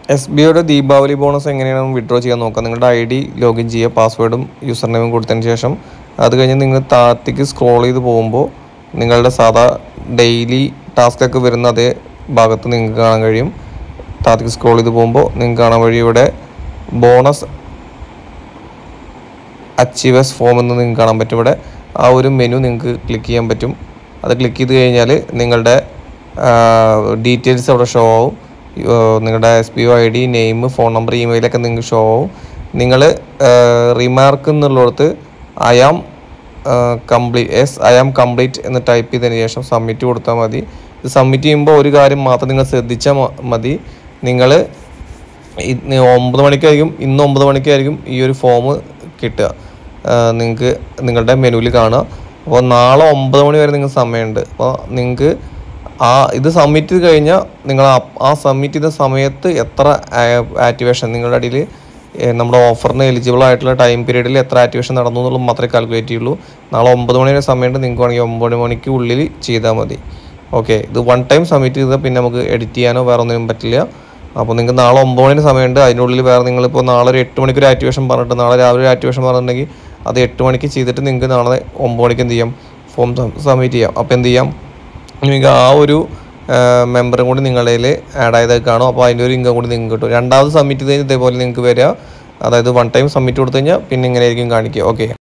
S B ഐയുടെ Deepavali bonus എങ്ങനെയാണ് withdraw ചെയ്യാൻ നോക്കാം നിങ്ങളുടെ ഐ ഡി ലോഗിൻ ചെയ്യുക പാസ്വേഡും യൂസർ നെയിമും കൊടുത്തതിന് ശേഷം അത് കഴിഞ്ഞ് നിങ്ങൾ താഴത്തേക്ക് സ്ക്രോൾ ചെയ്ത് പോകുമ്പോൾ നിങ്ങളുടെ സാധാ ഡെയിലി ടാസ്ക് ഒക്കെ വരുന്ന അതേ ഭാഗത്ത് നിങ്ങൾക്ക് കാണാൻ കഴിയും താഴത്തേക്ക് സ്ക്രോൾ ചെയ്ത് പോകുമ്പോൾ നിങ്ങൾക്ക് കാണാൻ വഴി ഇവിടെ ബോണസ് അച്ചീവേഴ്സ് ഫോം എന്ന് നിങ്ങൾക്ക് കാണാൻ പറ്റും ഇവിടെ ആ ഒരു മെനു നിങ്ങൾക്ക് ക്ലിക്ക് ചെയ്യാൻ പറ്റും അത് ക്ലിക്ക് ചെയ്ത് കഴിഞ്ഞാൽ നിങ്ങളുടെ ഡീറ്റെയിൽസ് അവിടെ ഷോ ആവും ആ, നിങ്ങളുടെ S P O I D name phone number ഇമെയിലൊക്കെ നിങ്ങൾക്ക് ഷോ ആവും നിങ്ങൾ റിമാർക്ക് എന്നുള്ളിടത്ത് I am complete yes I am complete എന്ന് ടൈപ്പ് ചെയ്തതിന് ശേഷം സബ്മിറ്റ് കൊടുത്താൽ മതി ഇത് സബ്മിറ്റ് ചെയ്യുമ്പോൾ ഒരു കാര്യം മാത്രം നിങ്ങൾ ശ്രദ്ധിച്ചാൽ മ- മതി നിങ്ങൾ ഇന്ന് ഒമ്പത് മണിക്കായിരിക്കും ഇന്ന് ഒമ്പത് മണിക്കായിരിക്കും ഈ ഒരു ഫോം കിട്ടുക നിങ്ങൾക്ക് നിങ്ങളുടെ മെനുവിൽ കാണുക അപ്പോൾ നാളെ ഒമ്പത് മണി വരെ നിങ്ങൾക്ക് സമയമുണ്ട് അപ്പോൾ നിങ്ങൾക്ക് ആ ഇത് സബ്മിറ്റ് ചെയ്ത് കഴിഞ്ഞാൽ നിങ്ങൾ ആ- ആ സബ്മിറ്റ് ചെയ്ത സമയത്ത് എത്ര ആക്ടിവേഷൻ നിങ്ങളുടെ അടിയിൽ നമ്മുടെ ഓഫറിന് എലിജിബിൾ ആയിട്ടുള്ള ടൈം പീരീഡിൽ എത്ര ആക്ടിവേഷൻ നടന്നു എന്നുള്ളത് മാത്രമേ കാൽക്കുലേറ്റ് ചെയ്യുള്ളൂ നാളെ ഒമ്പത് മണി വരെ സമയമുണ്ട് നിങ്ങൾക്ക് വേണമെങ്കിൽ ഒമ്പത് മണിക്ക് ഉള്ളിൽ ചെയ്താൽ മതി ഓക്കെ ഇത് വൺ ടൈം സബ്മിറ്റ് ചെയ്താൽ പിന്നെ നമുക്ക് എഡിറ്റ് ചെയ്യാനോ വേറെ ഒന്നിനും പറ്റില്ല അപ്പോൾ നിങ്ങൾക്ക് നാളെ ഒമ്പത് മണിന് സമയമുണ്ട് അതിനുള്ളിൽ വേറെ നിങ്ങളിപ്പോൾ നാളെ ഒരു എട്ട് മണിക്ക് ഒരു ആക്ടിവേഷൻ പറഞ്ഞിട്ട് നാളെ രാവിലെ ഒരു ആക്ടിവേഷൻ പറഞ്ഞിട്ടുണ്ടെങ്കിൽ അത് എട്ട് മണിക്ക് ചെയ്തിട്ട് നിങ്ങൾക്ക് നാളെ ഒമ്പത് മണിക്ക് എന്ത് ചെയ്യാം ഫോം സബ്മിറ്റ് ചെയ്യാം അപ്പോൾ എന്ത് ചെയ്യാം നിങ്ങൾക്ക് ആ ഒരു മെമ്പറും കൂടി നിങ്ങളുടെ കയ്യിൽ ആഡ് ആയതായി കാണും അപ്പോൾ അതിൻ്റെ ഒരു ഇൻകം കൂടി നിങ്ങൾക്ക് കിട്ടും രണ്ടാമത് സബ്മിറ്റ് ചെയ്ത് കഴിഞ്ഞാൽ ഇതേപോലെ നിങ്ങൾക്ക് വരിക അതായത് വൺ ടൈം സബ്മിറ്റ് കൊടുത്തു കഴിഞ്ഞാൽ പിന്നെ ഇങ്ങനെ ആയിരിക്കും കാണിക്കുക ഓക്കെ